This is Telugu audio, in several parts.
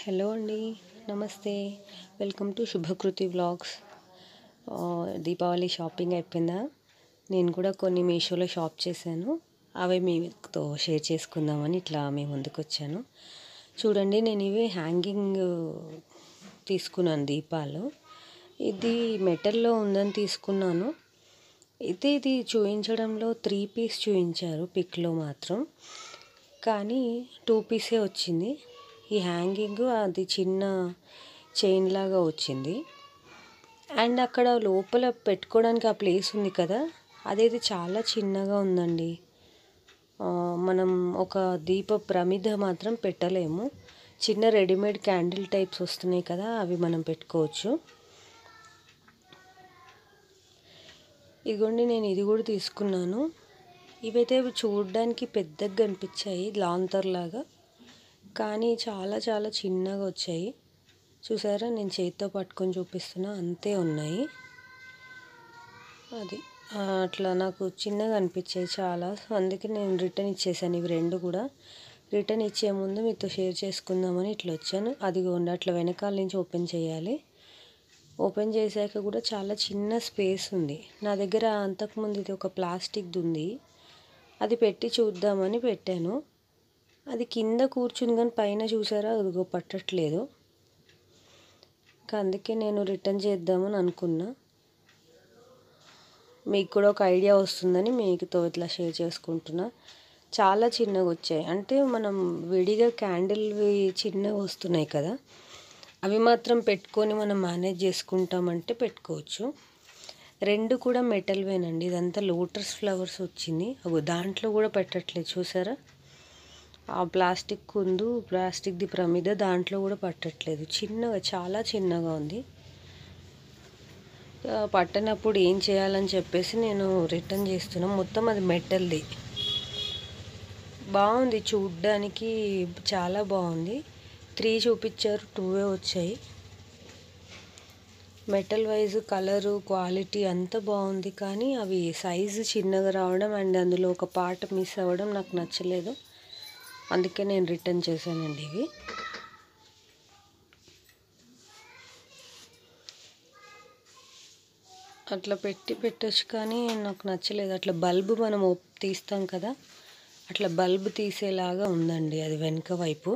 హలో అండి నమస్తే welcome to Shubhakruti vlogs Deepavali shopping అయిపోయిందా నేను కూడా కొన్ని మీషోలో షాప్ చేశాను అవి మీతో షేర్ చేసుకుందామని ఇట్లా మీ ముందుకు వచ్చాను చూడండి నేను ఇవి హ్యాంగింగ్ తీసుకున్నాను దీపాలు ఇది మెటల్లో ఉందని తీసుకున్నాను అయితే ఇది చూపించడంలో త్రీ పీస్ చూపించారు పిక్లో మాత్రం కానీ టూ పీసే వచ్చింది ఈ హ్యాంగింగ్ అది చిన్న చైన్ లాగా వచ్చింది అండ్ అక్కడ లోపల పెట్టుకోవడానికి ఆ ప్లేస్ ఉంది కదా అదైతే చాలా చిన్నగా ఉందండి మనం ఒక దీప ప్రమిద మాత్రం పెట్టలేము చిన్న రెడీమేడ్ క్యాండిల్ టైప్స్ వస్తున్నాయి కదా అవి మనం పెట్టుకోవచ్చు ఇదిగోండి నేను ఇది కూడా తీసుకున్నాను ఇవైతే చూడడానికి పెద్దగా కనిపించాయి లాంతర్ లాగా కానీ చాలా చాలా చిన్నగా వచ్చాయి చూసారా నేను చేతితో పట్టుకొని చూపిస్తున్నా అంతే ఉన్నాయి అది అట్లా నాకు చిన్నగా అనిపించాయి చాలా సో అందుకే నేను రిటర్న్ ఇచ్చేసాను ఇవి రెండు కూడా రిటర్న్ ఇచ్చే ముందు మీతో షేర్ చేసుకుందామని ఇట్లా వచ్చాను అదిగోండి అట్లా వెనకాల నుంచి ఓపెన్ చేయాలి ఓపెన్ చేశాక కూడా చాలా చిన్న స్పేస్ ఉంది నా దగ్గర అంతకుముందు ఇది ఒక ప్లాస్టిక్ది ఉంది అది పెట్టి చూద్దామని పెట్టాను అది కింద కూర్చుంది కానీ పైన చూసారా అదిగో పట్టట్లేదు అందుకే నేను రిటర్న్ చేద్దామని అనుకున్నా మీకు కూడా ఒక ఐడియా వస్తుందని మీకుతో ఇట్లా షేర్ చేసుకుంటున్నా చాలా చిన్నగా వచ్చాయి అంటే మనం విడిగా క్యాండిల్వి చిన్నగా వస్తున్నాయి కదా అవి మాత్రం పెట్టుకొని మనం మేనేజ్ చేసుకుంటామంటే పెట్టుకోవచ్చు రెండు కూడా మెటల్వేనండి ఇదంతా లోటస్ ఫ్లవర్స్ వచ్చింది అవి దాంట్లో కూడా పెట్టట్లేదు చూసారా ఆ ప్లాస్టిక్ కుందు ప్లాస్టిక్ది ప్రమిద దాంట్లో కూడా పట్టట్లేదు చిన్నగా చాలా చిన్నగా ఉంది పట్టనప్పుడు ఏం చేయాలని చెప్పేసి నేను రిటర్న్ చేస్తున్నా మొత్తం అది మెటల్ది బాగుంది చూడ్డానికి చాలా బాగుంది త్రీ చూపించారు టూవే వచ్చాయి మెటల్ వైజ్ కలరు క్వాలిటీ అంతా బాగుంది కానీ అవి సైజు చిన్నగా రావడం అండ్ అందులో ఒక పార్ట్ మిస్ అవ్వడం నాకు నచ్చలేదు అందుకే నేను రిటర్న్ చేశానండి ఇవి అట్లా పెట్టి పెట్టచ్చు కానీ నాకు నచ్చలేదు అట్లా బల్బు మనం తీస్తాం కదా అట్లా బల్బు తీసేలాగా ఉందండి అది వెనుక వైపు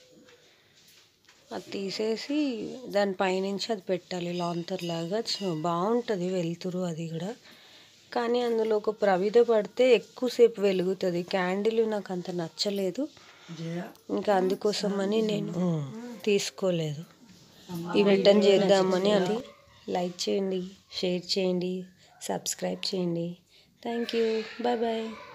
అది తీసేసి దాని పైనుంచి అది పెట్టాలి లాంతర్ లాగా బాగుంటుంది వెలుతురు అది కూడా కానీ అందులో ఒక ప్రవిధ పడితే ఎక్కువసేపు వెలుగుతుంది క్యాండిల్ నాకు అంత నచ్చలేదు ఇంకా అందుకోసమని నేను తీసుకోలేదు ఈ రిటర్న్ చేద్దామని అది లైక్ చేయండి షేర్ చేయండి సబ్స్క్రైబ్ చేయండి థ్యాంక్ యూ బాయ్ బాయ్